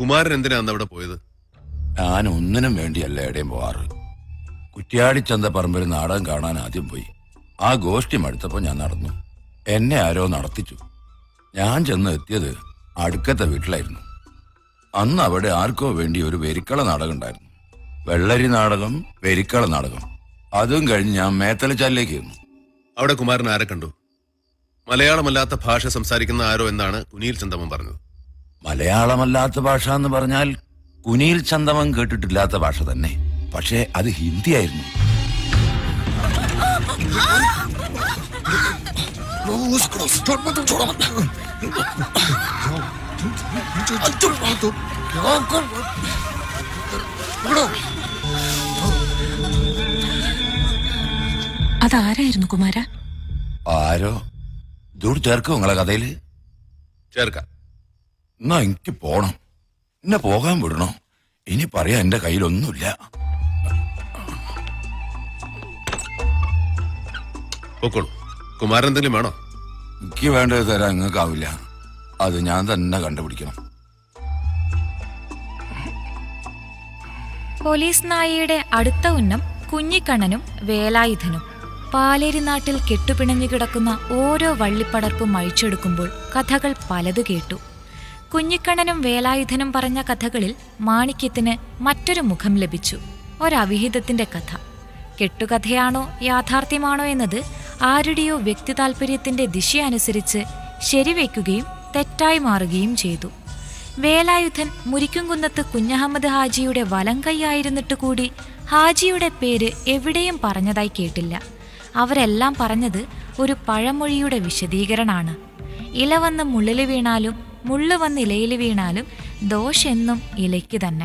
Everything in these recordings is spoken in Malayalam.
കുമാരൻ എന്തിനാ അന്ന് അവിടെ പോയത് ഞാൻ ഒന്നിനും വേണ്ടിയല്ല എവിടെയും പോവാറ് കുറ്റ്യാടിച്ചന്ത പറമ്പിൽ നാടകം കാണാൻ ആദ്യം പോയി ആ ഗോഷ്ഠി മടുത്തപ്പോ ഞാൻ നടന്നു എന്നെ ആരോ നടത്തിച്ചു ഞാൻ ചെന്ന് എത്തിയത് അടുക്കത്തെ വീട്ടിലായിരുന്നു അന്ന് അവിടെ ആർക്കോ വേണ്ടി ഒരു വെരിക്കള നാടകം ഉണ്ടായിരുന്നു വെള്ളരി നാടകം വെരിക്കള നാടകം അതും കഴിഞ്ഞ് ഞാൻ മേത്തലച്ചാലിലേക്ക് ചെന്നു അവിടെ കുമാരൻ ആരെ കണ്ടു മലയാളമല്ലാത്ത ഭാഷ സംസാരിക്കുന്ന ആരോ എന്നാണ് കുനിയിൽ ചന്തമൻ പറഞ്ഞത് മലയാളമല്ലാത്ത ഭാഷ എന്ന് പറഞ്ഞാൽ കുനിയിൽ ചന്തമം കേട്ടിട്ടില്ലാത്ത ഭാഷ തന്നെ പക്ഷേ അത് ഹിന്ദിയായിരുന്നു അതാരായിരുന്നു കുമാര ആരോ ഇതോട് ചേർക്കും നിങ്ങളെ കഥയില് ചേർക്കാം എന്നാ എനിക്ക് പോണം എന്നെ പോകാൻ വിടണോ ഇനി പറയാ എന്റെ കയ്യിലൊന്നുമില്ല പൊക്കോളൂ കുമാരൻ എന്തെങ്കിലും വേണോ എനിക്ക് വേണ്ടത് തരാൻ നിങ്ങൾക്കാവില്ല അത് ഞാൻ തന്നെ കണ്ടുപിടിക്കണം പോലീസ് നായയുടെ അടുത്ത ഉന്നം കുഞ്ഞിക്കണ്ണനും വേലായുധനും പാലേരി നാട്ടിൽ കെട്ടുപിണഞ്ഞു കിടക്കുന്ന ഓരോ വള്ളിപ്പടർപ്പും അഴിച്ചെടുക്കുമ്പോൾ കഥകൾ പലതു കേട്ടു കുഞ്ഞിക്കണ്ണനും വേലായുധനും പറഞ്ഞ കഥകളിൽ മാണിക്യത്തിന് മറ്റൊരു മുഖം ലഭിച്ചു ഒരവിഹിതത്തിന്റെ കഥ കെട്ടുകഥയാണോ യാഥാർത്ഥ്യമാണോ എന്നത് ആരുടെയോ വ്യക്തിതാൽപര്യത്തിന്റെ ദിശയനുസരിച്ച് ശരിവയ്ക്കുകയും തെറ്റായി മാറുകയും ചെയ്തു വേലായുധൻ മുരിക്കുംകുന്നത്ത് കുഞ്ഞഹമ്മദ് ഹാജിയുടെ വലം കൈയായിരുന്നിട്ട് കൂടി ഹാജിയുടെ പേര് എവിടെയും പറഞ്ഞതായി കേട്ടില്ല അവരെല്ലാം പറഞ്ഞത് ഒരു പഴമൊഴിയുടെ വിശദീകരണമാണ് ഇല വന്ന് മുള്ളിൽ വീണാലും മുള്ളു വന്ന് ഇലയിൽ വീണാലും ദോഷെന്നും ഇലയ്ക്ക് തന്നെ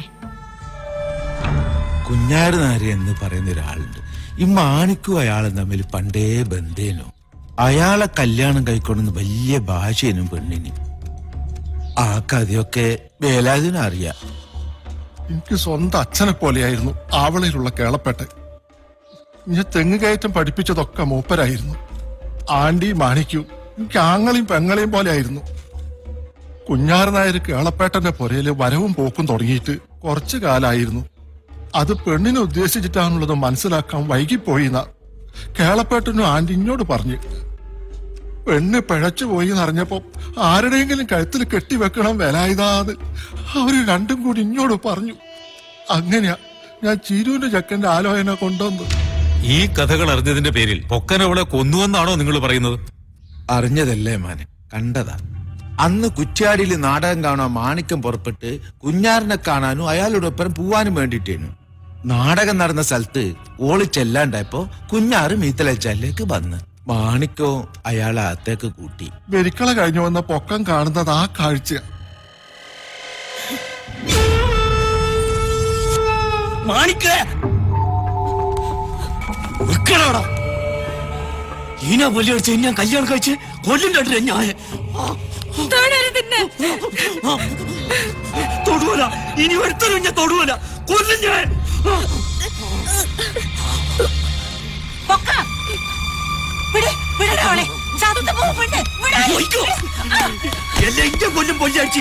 കുഞ്ഞാട് നാരി എന്ന് പറയുന്ന ഒരാളുണ്ട് ഈ മാണിക്കും അയാളും തമ്മിൽ പണ്ടേ ബന്ധേനു അയാളെ കല്യാണം കഴിക്കൊണ്ടെന്ന് വലിയ ഭാഷേനും പെണ്ണിന് ആ കഥയൊക്കെ വേലാതിനും അറിയാം എനിക്ക് സ്വന്തം അച്ഛനെ പോലെയായിരുന്നു ആവളയിലുള്ള കേളപ്പെട്ടെ ഞാൻ തെങ്ങ് കയറ്റം പഠിപ്പിച്ചതൊക്കെ മൂപ്പരായിരുന്നു ആണ്ടി മാണിക്കും എനിക്ക് ആങ്ങളെയും പെങ്ങളെയും പോലെയായിരുന്നു കുഞ്ഞാറ് നായർ കേളപ്പേട്ടന്റെ പുരയില് വരവും പോക്കും തുടങ്ങിയിട്ട് കുറച്ചു കാലായിരുന്നു അത് പെണ്ണിനെ ഉദ്ദേശിച്ചിട്ടാണുള്ളത് മനസ്സിലാക്കാൻ വൈകിപ്പോയിന്ന കേളപ്പേട്ടനും ആന്റി ഇന്നോട് പറഞ്ഞു പെണ്ണ് പിഴച്ചു പോയി എന്നറിഞ്ഞപ്പോ ആരുടെയെങ്കിലും കഴുത്തിൽ കെട്ടിവെക്കണം വിലായതാത് അവര് രണ്ടും കൂടി ഇങ്ങോട്ട് പറഞ്ഞു അങ്ങനെയാ ഞാൻ ചീരൂന്റെ ചക്കന്റെ ആലോചന കൊണ്ടുവന്നത് ഈ കഥകൾ അറിഞ്ഞതിന്റെ പേരിൽ പൊക്കനവളെ കൊന്നുവെന്നാണോ നിങ്ങൾ പറയുന്നത് അറിഞ്ഞതല്ലേ മാനെ കണ്ടതാ അന്ന് കുറ്റ്യാടിയിൽ നാടകം കാണാൻ മാണിക്കം പുറപ്പെട്ട് കുഞ്ഞാറിനെ കാണാനും അയാളോടൊപ്പം പോവാനും വേണ്ടിട്ടേനു നാടകം നടന്ന സ്ഥലത്ത് ഓളി ചെല്ലാണ്ടായപ്പോ കുഞ്ഞാറ് മീത്തലച്ചാലിലേക്ക് വന്ന് മാണിക്കോ അയാളെ അകത്തേക്ക് കൂട്ടി വെരിക്കള കഴിഞ്ഞു വന്ന പൊക്കം കാണുന്നത് ആ കാഴ്ച മാണിക്കേ നിക്കണോടാ ഈന പൊല്ലി അടിച്ച് ഞാൻ കല്യാണം കഴിച്ച് കൊല്ലും കണ്ടില്ല ഞാൻ തൊടുവല ഇനി ഒരുത്തരും ഞാൻ തൊടുവല കൊല്ലും ഞാൻ പോയിക്കോ. എല്ലാം ഇന്റെ കൊല്ലും പൊല്ലി അടിച്ച്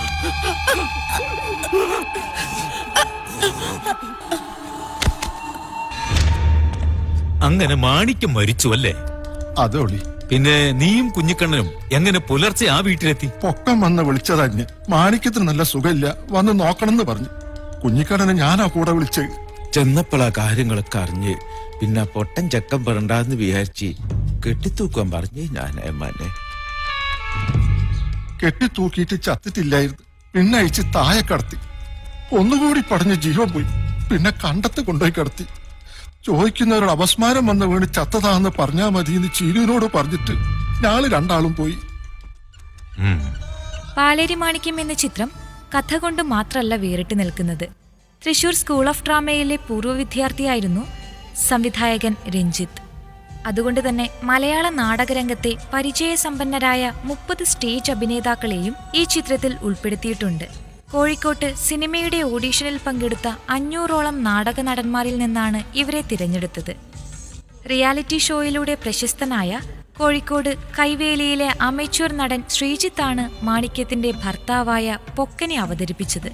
അങ്ങനെ മാണിക്യം മരിച്ചു അല്ലേ അതോളി പിന്നെ നീയും കുഞ്ഞിക്കണ്ണനും എങ്ങനെ പുലർച്ചെ ആ വീട്ടിലെത്തി പൊക്കം വന്ന് വിളിച്ചതഞ്ഞ് മാണിക്യത്തിന് നല്ല സുഖമില്ല വന്ന് നോക്കണമെന്ന് പറഞ്ഞു കുഞ്ഞിക്കടനെ ഞാനാ കൂടെ വിളിച്ച് ചെന്നപ്പോഴാ കാര്യങ്ങളൊക്കെ അറിഞ്ഞ് പിന്നെ ആ പൊട്ടൻ ചെക്കൻ പറണ്ടാന്ന് വിചാരിച്ച് കെട്ടിത്തൂക്കാൻ പറഞ്ഞ് ഞാൻ ഏമാനെ കെട്ടിത്തൂക്കിയിട്ട് ചത്തിട്ടില്ലായിരുന്നു പിന്നെ അയച്ച് താഴെ കടത്തി ഒന്നുകൂടി പടഞ്ഞ് ജീവൻ പോയി പിന്നെ കണ്ടത്ത് കൊണ്ടുപോയി കിടത്തി ചോദിക്കുന്നവരോട് അപസ്മാരം വന്ന് വീണ് ചത്തതാന്ന് പറഞ്ഞാ മതി എന്ന് ചീരുവിനോട് പറഞ്ഞിട്ട് ഞങ്ങള് രണ്ടാളും പോയി പാലേരി മാണിക്യം എന്ന ചിത്രം കഥ കൊണ്ട് മാത്രമല്ല വേറിട്ട് നിൽക്കുന്നത് തൃശൂർ സ്കൂൾ ഓഫ് ഡ്രാമയിലെ പൂർവ്വ വിദ്യാർത്ഥിയായിരുന്നു സംവിധായകൻ രഞ്ജിത്ത് അതുകൊണ്ട് തന്നെ മലയാള നാടകരംഗത്തെ പരിചയസമ്പന്നരായ മുപ്പത് സ്റ്റേജ് അഭിനേതാക്കളെയും ഈ ചിത്രത്തിൽ ഉൾപ്പെടുത്തിയിട്ടുണ്ട് കോഴിക്കോട്ട് സിനിമയുടെ ഓഡീഷനിൽ പങ്കെടുത്ത അഞ്ഞൂറോളം നാടക നടന്മാരിൽ നിന്നാണ് ഇവരെ തിരഞ്ഞെടുത്തത് റിയാലിറ്റി ഷോയിലൂടെ പ്രശസ്തനായ കോഴിക്കോട് കൈവേലിയിലെ അമേച്വർ നടൻ ശ്രീജിത്താണ് മാണിക്യത്തിന്റെ ഭർത്താവായ പൊക്കനെ അവതരിപ്പിച്ചത്